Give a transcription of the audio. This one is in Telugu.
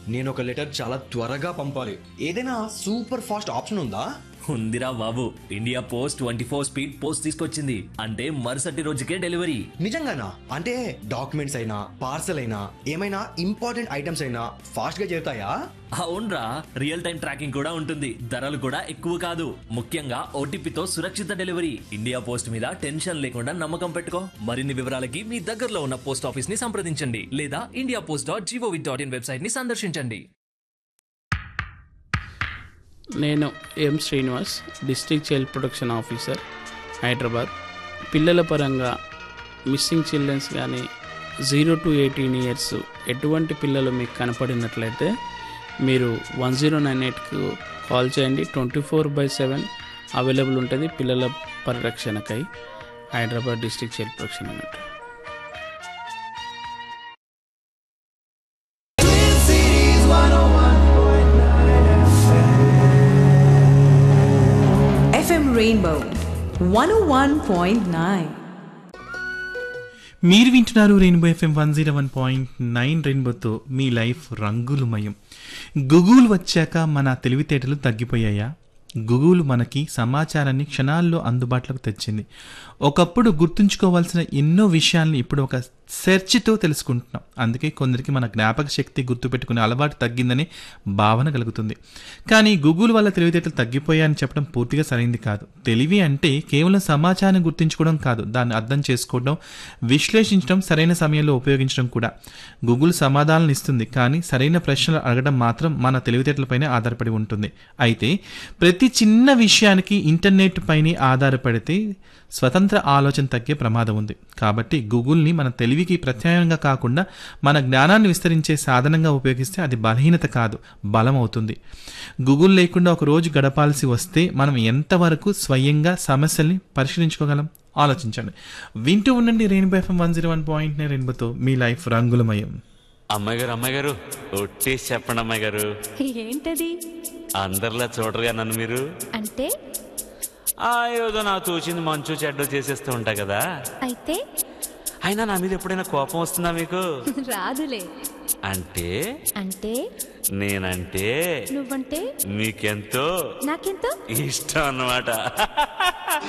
నేను ఒక లెటర్ చాలా త్వరగా పంపాలి ఏదైనా సూపర్ ఫాస్ట్ ఆప్షన్ ఉందా ఉందిరా బాబు India post twenty four speed post తీసుకొచ్చింది అంటే మరుసటి రోజుకే డెలివరీ నిజంగానా అంటే డాక్యుమెంట్స్ అయినా పార్సల్ అయినా ఏమైనా ఇంపార్టెంట్ ఐటమ్స్ అయినా ఫాస్ట్ గా చేరుతాయా అవునరా రియల్ టైం ట్రాకింగ్ కూడా ఉంటుంది ధరలు కూడా ఎక్కువ కాదు ముఖ్యంగా ఓటీపీతో సురక్షిత డెలివరీ ఇండియా పోస్ట్ మీద టెన్షన్ లేకుండా నమ్మకం పెట్టుకో మరిన్ని వివరాలకి మీ దగ్గరలో ఉన్న పోస్ట్ ఆఫీస్ ని సంప్రదించండి లేదా India post dot G O V dot in website ని సందర్శించండి నేను M Srinivas district child protection officer Hyderabad పిల్లల పరంగా మిస్సింగ్ చిల్డ్రన్స్ కానీ జీరో టు ఎయిటీన్ ఇయర్స్ ఎటువంటి పిల్లలు మీకు కనపడినట్లయితే మీరు వన్ జీరో నైన్ ఎయిట్కు కాల్ చేయండి twenty four by seven available ఉంటుంది పిల్లల పరిరక్షణకై హైదరాబాద్ డిస్ట్రిక్ట్ చైల్డ్ ప్రొటెక్షన్ అన్నట్టు FM Rainbow 101.9. మీరు వింటున్నారు Rainbow FM one zero one point nine రెయిన్బోతో మీ లైఫ్ రంగులమయం గూగుల్ వచ్చాక మన తెలివితేటలు తగ్గిపోయాయా గూగుల్ మనకి సమాచారాన్ని క్షణాల్లో అందుబాటులోకి తెచ్చింది ఒకప్పుడు గుర్తుంచుకోవాల్సిన ఎన్నో విషయాల్ని ఇప్పుడు ఒక సెర్చ్తో తెలుసుకుంటున్నాం అందుకే కొందరికి మన జ్ఞాపక శక్తి గుర్తుపెట్టుకునే అలవాటు తగ్గిందని భావన కలుగుతుంది కానీ గూగుల్ వల్ల తెలివితేటలు తగ్గిపోయాయని చెప్పడం పూర్తిగా సరైంది కాదు తెలివి అంటే కేవలం సమాచారాన్ని గుర్తించుకోవడం కాదు దాన్ని అర్థం చేసుకోవడం విశ్లేషించడం సరైన సమయంలో ఉపయోగించడం కూడా గూగుల్ సమాధానాలను ఇస్తుంది కానీ సరైన ప్రశ్నలు అడగడం మాత్రం మన తెలివితేటలపైనే ఆధారపడి ఉంటుంది అయితే ప్రతి చిన్న విషయానికి ఇంటర్నెట్ పైనే ఆధారపడితే స్వతంత్ర ఆలోచన తగ్గే ప్రమాదం ఉంది కాబట్టి గూగుల్ని మన తెలివికి ప్రత్యామ్నాయంగా కాకుండా మన జ్ఞానాన్ని విస్తరించే సాధనంగా ఉపయోగిస్తే అది బలహీనత కాదు బలం అవుతుంది గూగుల్ లేకుండా ఒక రోజు గడపాల్సి వస్తే మనం ఎంతవరకు స్వయంగా సమస్యల్ని పరిశీలించుకోగలం ఆలోచించండి వింటూ ఉండండి Rainbow FM one zero one point nine రెయిన్బోతో మీ లైఫ్ రంగులమయం అమ్మాయి గారు అమ్మాయి గారు ఒట్టేసి చెప్పండి అమ్మాయి గారు ఏంటది అందరిలా చూడరుగా నన్ను మీరు అంటే ఆ ఏదో నా తోచింది మంచు చెడ్డ చేసేస్తూ ఉంటా కదా అయితే అయినా నా మీద ఎప్పుడైనా కోపం వస్తుందా మీకు రాదులే అంటే అంటే నేనంటే నువ్వంటే మీకెంతో నాకెంతో ఇష్టం అన్నమాట